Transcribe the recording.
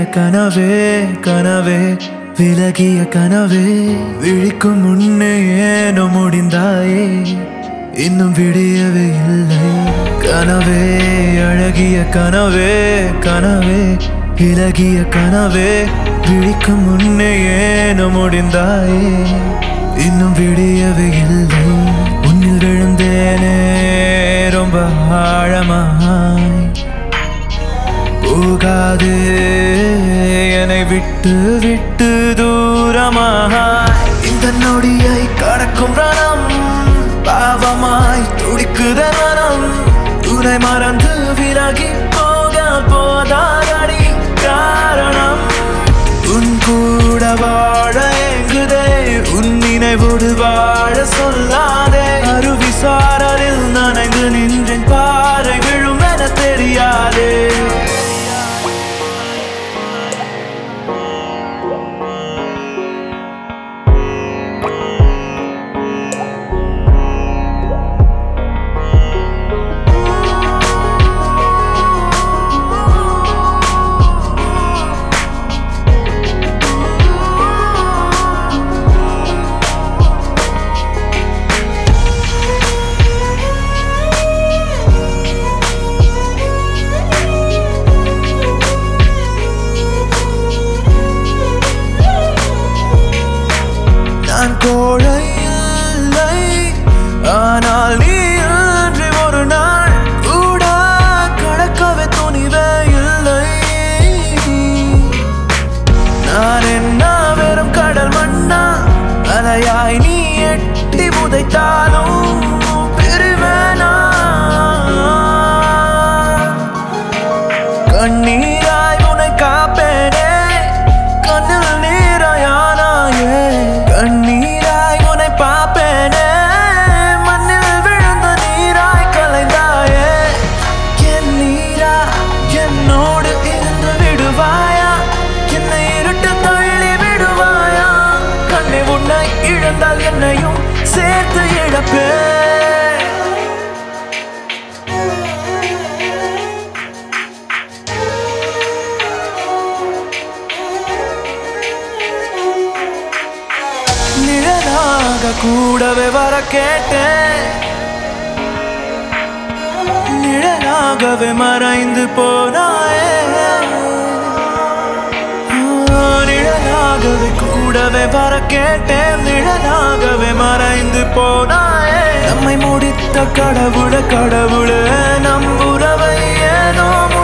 கனவே கனவே விலகிய கனவே விழிக்கும் முன்னே ஏனோ முடிந்தாயே இன்னும் விடியவே இல்லை கனவே அழகிய கனவே கனவே விலகிய கனவே விழிக்கும் முன்னே ஏனோ முடிந்தாயே இன்னும் விடியவே இல்லை உன்னில் விழுந்தேனே ரொம்ப ஆழமாய் போகாதே என்னை விட்டு விட்டு தூரமாய் இந்த நொடியை கடக்கும் ரணம் பாவமாய் துடிக்குத மனம் உன்னை மறந்து விலகி போக போதாதடி காரணம் உன் கூட வாழ எங்குதே உன் நினைவோடு வாழ சொல்லாதே அருவி சாரலில் நனைந்து நின்றேன் பாறை விழும் என தெரியாதே நான் கோழை இல்லை ஆனால் நீ அன்றி ஒரு நாள் கூட கடக்கவே துணிவே இல்லை நான் என்ன வெறும் கடல் மண்ணா அலையாய் நீ எட்டி புதைத்தாலும் பிரிவேனா கண்ணீராய் உன்னை காப்பேனே கண்ணில் நீராயானாயே கண்ணீராய் உன்னை பார்ப்பேனே மண்ணில் விழுந்த நீராய் கலைந்தாயே என் நீரா என்னோடு இருந்து விடுவாயா என்னை இருட்டு தள்ளி விடுவாயா கண்ணை உன்னை இழந்தால் என்னையும் சேர்த்து இழப்பேன் நிழலாக கூடவே வர கேட்டேன் நிழலாகவே மறைந்து போனாயே ஆ, நிழலாகவே கூடவே வர கேட்டேன் நிழலாகவே மறைந்து போனாயே நம்மை முடித்த கடவுள கடவுள நம் உறவை ஏனோ